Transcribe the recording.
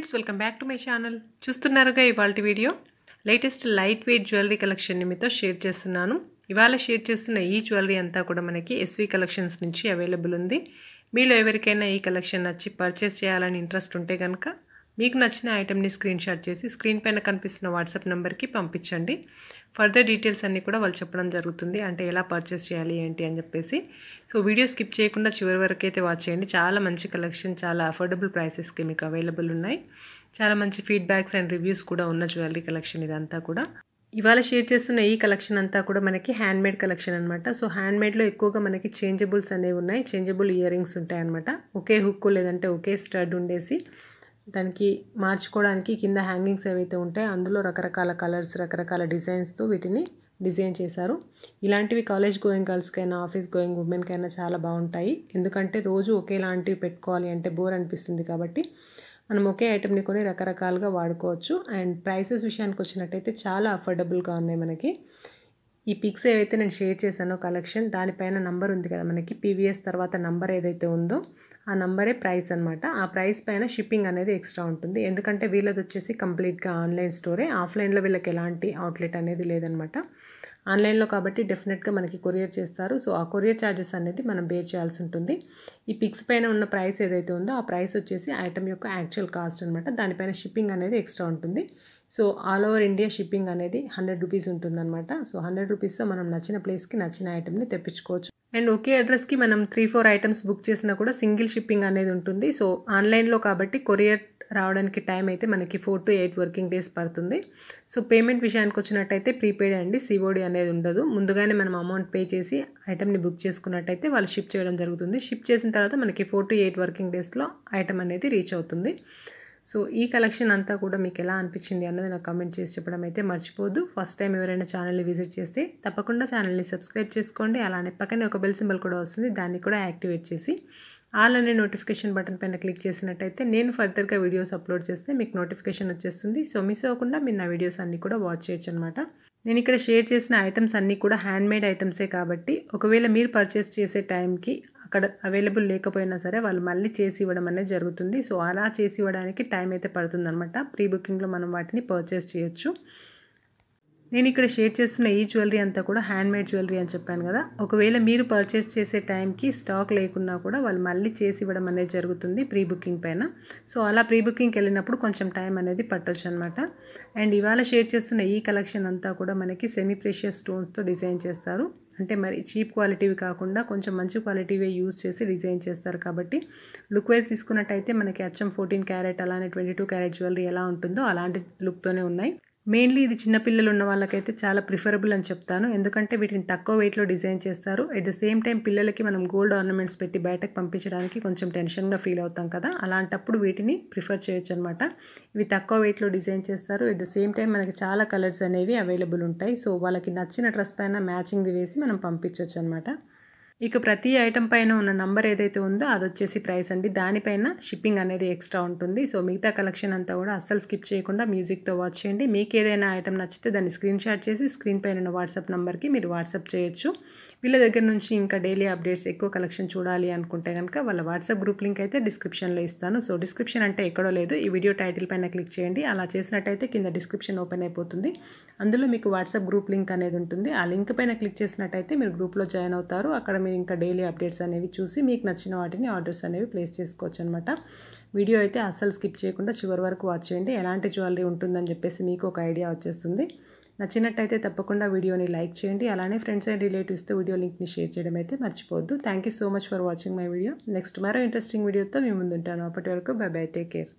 friends welcome back to my channel చూస్తున్నారుగా ఇవాళ video latest light weight jewellery కలెక్షన్ని మీతో షేర్ చేస్తున్నాను ఇవాళ షేర్ చేస్తున్న ఈ జ్యువెలరీ అంతా కూడా మనకి ఎస్వి కలెక్షన్స్ నుంచి అవైలబుల్ ఉంది మీలో ఎవరికైనా ఈ కలెక్షన్ నచ్చి పర్చేస్ చేయాలని ఇంట్రెస్ట్ ఉంటే కనుక మీకు నచ్చిన ఐటెంని స్క్రీన్ షాట్ చేసి స్క్రీన్ పైన కనిపిస్తున్న వాట్సాప్ నెంబర్కి పంపించండి ఫర్దర్ డీటెయిల్స్ అన్నీ కూడా వాళ్ళు చెప్పడం జరుగుతుంది అంటే ఎలా పర్చేస్ చేయాలి ఏంటి అని చెప్పేసి సో వీడియో స్కిప్ చేయకుండా చివరి వరకు అయితే వాచ్ చేయండి చాలా మంచి కలెక్షన్ చాలా అఫోర్డబుల్ ప్రైసెస్కి మీకు అవైలబుల్ ఉన్నాయి చాలా మంచి ఫీడ్బ్యాక్స్ అండ్ రివ్యూస్ కూడా ఉన్న జ్యువెలరీ కలెక్షన్ ఇదంతా కూడా ఇవాళ షేర్ చేస్తున్న ఈ కలెక్షన్ అంతా కూడా మనకి హ్యాండ్మేడ్ కలెక్షన్ అనమాట సో హ్యాండ్మేడ్లో ఎక్కువగా మనకి చేంజబుల్స్ అనేవి ఉన్నాయి చేంజబుల్ ఇయర్ రింగ్స్ ఉంటాయి అనమాట ఒకే హుక్ లేదంటే ఒకే స్టడ్ ఉండేసి దానికి మార్చుకోవడానికి కింద హ్యాంగింగ్స్ ఏవైతే ఉంటాయో అందులో రకరకాల కలర్స్ రకరకాల డిజైన్స్తో వీటిని డిజైన్ చేశారు ఇలాంటివి కాలేజ్ గోయింగ్ గర్ల్స్కైనా ఆఫీస్ గోయింగ్ ఉమెన్కైనా చాలా బాగుంటాయి ఎందుకంటే రోజు ఒకేలాంటివి పెట్టుకోవాలి అంటే బోర్ అనిపిస్తుంది కాబట్టి మనం ఒకే ఐటెంని కొని రకరకాలుగా వాడుకోవచ్చు అండ్ ప్రైసెస్ విషయానికి వచ్చినట్టయితే చాలా అఫోర్డబుల్గా ఉన్నాయి మనకి ఈ పిక్స్ ఏవైతే నేను షేర్ చేశానో కలెక్షన్ దానిపైన నంబర్ ఉంది కదా మనకి పీవీఎస్ తర్వాత నంబర్ ఏదైతే ఉందో ఆ నంబరే ప్రైస్ అనమాట ఆ ప్రైస్ పైన షిప్పింగ్ అనేది ఎక్స్ట్రా ఉంటుంది ఎందుకంటే వీళ్ళది వచ్చేసి కంప్లీట్గా ఆన్లైన్ స్టోరే ఆఫ్లైన్లో వీళ్ళకి ఎలాంటి అవుట్లెట్ అనేది లేదనమాట ఆన్లైన్లో కాబట్టి డెఫినెట్గా మనకి కొరియర్ చేస్తారు సో ఆ కొరియర్ ఛార్జెస్ అనేది మనం బేర్ చేయాల్సి ఉంటుంది ఈ పిక్స్ పైన ఉన్న ప్రైస్ ఏదైతే ఉందో ఆ ప్రైస్ వచ్చేసి ఐటమ్ యొక్క యాక్చువల్ కాస్ట్ అనమాట దానిపైన షిప్పింగ్ అనేది ఎక్స్ట్రా ఉంటుంది so all over India shipping అనేది హండ్రెడ్ రూపీస్ ఉంటుందన్నమాట సో హండ్రెడ్ రూపీస్తో మనం నచ్చిన ప్లేస్కి నచ్చిన ఐటమ్ని తెప్పించుకోవచ్చు అండ్ ఒకే అడ్రస్కి మనం త్రీ ఫోర్ ఐటమ్స్ బుక్ చేసినా కూడా సింగిల్ షిప్పింగ్ అనేది ఉంటుంది సో ఆన్లైన్లో కాబట్టి కొరియర్ రావడానికి టైం అయితే మనకి four to eight working days పడుతుంది సో పేమెంట్ విషయానికి వచ్చినట్టయితే ప్రీపెయిడ్ అండి సిఓడి అనేది ఉండదు ముందుగానే మనం అమౌంట్ పే చేసి ఐటమ్ని బుక్ చేసుకున్నట్టయితే వాళ్ళు షిప్ చేయడం జరుగుతుంది షిప్ చేసిన తర్వాత మనకి ఫోర్ టు ఎయిట్ వర్కింగ్ డేస్లో ఐటమ్ అనేది రీచ్ అవుతుంది సో ఈ కలెక్షన్ అంతా కూడా మీకు ఎలా అనిపించింది అన్నది నాకు కమెంట్ చేసి చెప్పడం అయితే మర్చిపోద్దు ఫస్ట్ టైం ఎవరైనా ఛానల్ని విజిట్ చేస్తే తప్పకుండా ఛానల్ని సబ్స్క్రైబ్ చేసుకోండి అలానే పక్కనే ఒక బెల్ సింబల్ కూడా వస్తుంది దాన్ని కూడా యాక్టివేట్ చేసి ఆల్ అనే నోటిఫికేషన్ బటన్ పైన క్లిక్ చేసినట్టయితే నేను ఫర్దర్గా వీడియోస్ అప్లోడ్ చేస్తే మీకు నోటిఫికేషన్ వచ్చేస్తుంది సో మిస్ అవ్వకుండా మీరు నా వీడియోస్ అన్నీ కూడా వాచ్ చేయొచ్చు అనమాట నేను ఇక్కడ షేర్ చేసిన ఐటమ్స్ అన్నీ కూడా హ్యాండ్మేడ్ ఐటమ్సే కాబట్టి ఒకవేళ మీరు పర్చేస్ చేసే టైంకి అక్కడ అవైలబుల్ లేకపోయినా సరే వాళ్ళు మళ్ళీ చేసి ఇవ్వడం అనేది జరుగుతుంది సో అలా చేసి ఇవ్వడానికి టైం అయితే పడుతుందన్నమాట ప్రీ బుకింగ్లో మనం వాటిని పర్చేస్ చేయొచ్చు నేను ఇక్కడ షేర్ చేస్తున్న ఈ జ్యువెలరీ అంతా కూడా హ్యాండ్మేడ్ జ్యువెలరీ అని చెప్పాను కదా ఒకవేళ మీరు పర్చేస్ చేసే టైంకి స్టాక్ లేకున్నా కూడా వాళ్ళు మళ్ళీ చేసి ఇవ్వడం అనేది జరుగుతుంది ప్రీ బుకింగ్ పైన సో అలా ప్రీ బుకింగ్కి వెళ్ళినప్పుడు కొంచెం టైం అనేది పట్టొచ్చు అనమాట అండ్ ఇవాళ షేర్ చేస్తున్న ఈ కలెక్షన్ అంతా కూడా మనకి సెమీ ప్రెషియస్ స్టోన్స్తో డిజైన్ చేస్తారు అంటే మరి చీప్ క్వాలిటీవి కాకుండా కొంచెం మంచి క్వాలిటీవే యూజ్ చేసి డిజైన్ చేస్తారు కాబట్టి లుక్ వైజ్ తీసుకున్నట్టయితే మనకి అచ్చం ఫోర్టీన్ క్యారెట్ అలానే ట్వంటీ టూ క్యారెట్ జ్యువెలరీ ఎలా ఉంటుందో అలాంటి లుక్తోనే ఉన్నాయి మెయిన్లీ ఇది చిన్నపిల్లలు ఉన్న వాళ్ళకైతే చాలా ప్రిఫరబుల్ అని చెప్తాను ఎందుకంటే వీటిని తక్కువ వెయిట్లో డిజైన్ చేస్తారు ఎట్ ద సేమ్ టైం పిల్లలకి మనం గోల్డ్ ఆర్నమెంట్స్ పెట్టి బయటకు పంపించడానికి కొంచెం టెన్షన్గా ఫీల్ అవుతాం కదా అలాంటప్పుడు వీటిని ప్రిఫర్ చేయొచ్చు అనమాట ఇవి తక్కువ వెయిట్లో డిజైన్ చేస్తారు ఎట్ ద సేమ్ టైం మనకి చాలా కలర్స్ అనేవి అవైలబుల్ ఉంటాయి సో వాళ్ళకి నచ్చిన డ్రెస్ పైన మ్యాచింగ్ది వేసి మనం పంపించవచ్చు అనమాట ఇక ప్రతి ఐటెం పైన ఉన్న నంబర్ ఏదైతే ఉందో అది వచ్చేసి ప్రైస్ అండి దానిపైన షిప్పింగ్ అనేది ఎక్స్ట్రా ఉంటుంది సో మిగతా కలెక్షన్ అంతా కూడా అస్సలు స్కిప్ చేయకుండా మ్యూజిక్తో వాచ్ చేయండి మీకు ఏదైనా ఐటెం నచ్చితే దాన్ని స్క్రీన్ షాట్ చేసి స్క్రీన్ పైన ఉన్న వాట్సాప్ నెంబర్కి మీరు వాట్సాప్ చేయొచ్చు వీళ్ళ దగ్గర నుంచి ఇంకా డైలీ అప్డేట్స్ ఎక్కువ కలెక్షన్ చూడాలి అనుకుంటే కనుక వాళ్ళ వాట్సాప్ గ్రూప్ లింక్ అయితే డిస్క్రిప్షన్లో ఇస్తాను సో డిస్క్రిప్షన్ అంటే ఎక్కడో లేదు ఈ వీడియో టైటిల్ పైన క్లిక్ చేయండి అలా చేసినట్టయితే కింద డిస్క్రిప్షన్ ఓపెన్ అయిపోతుంది అందులో మీకు వాట్సాప్ గ్రూప్ లింక్ అనేది ఉంటుంది ఆ లింక్ పైన క్లిక్ చేసినట్టయితే మీరు గ్రూప్లో జాయిన్ అవుతారు అక్కడ మీరు ఇంకా డైలీ అప్డేట్స్ అనేవి చూసి మీకు నచ్చిన వాటిని ఆర్డర్స్ అనేవి ప్లేస్ చేసుకోవచ్చు అనమాట వీడియో అయితే అస్సలు స్కిప్ చేయకుండా చివరి వరకు వాచ్ చేయండి ఎలాంటి జ్యువెలరీ ఉంటుందని చెప్పేసి మీకు ఒక ఐడియా వచ్చేస్తుంది నచ్చినట్టయితే తప్పకుండా వీడియోని లైక్ చేయండి అలానే ఫ్రెండ్స్ అండ్ రిలేటివ్స్తో వీడియో లింక్ని షేర్ చేయడం అయితే మర్చిపోవద్దు thank you so much for watching my video next మరో ఇంట్రెస్టింగ్ వీడియోతో మీ ముందుంటాను అప్పటి వరకు బై బై టేక్ కేర్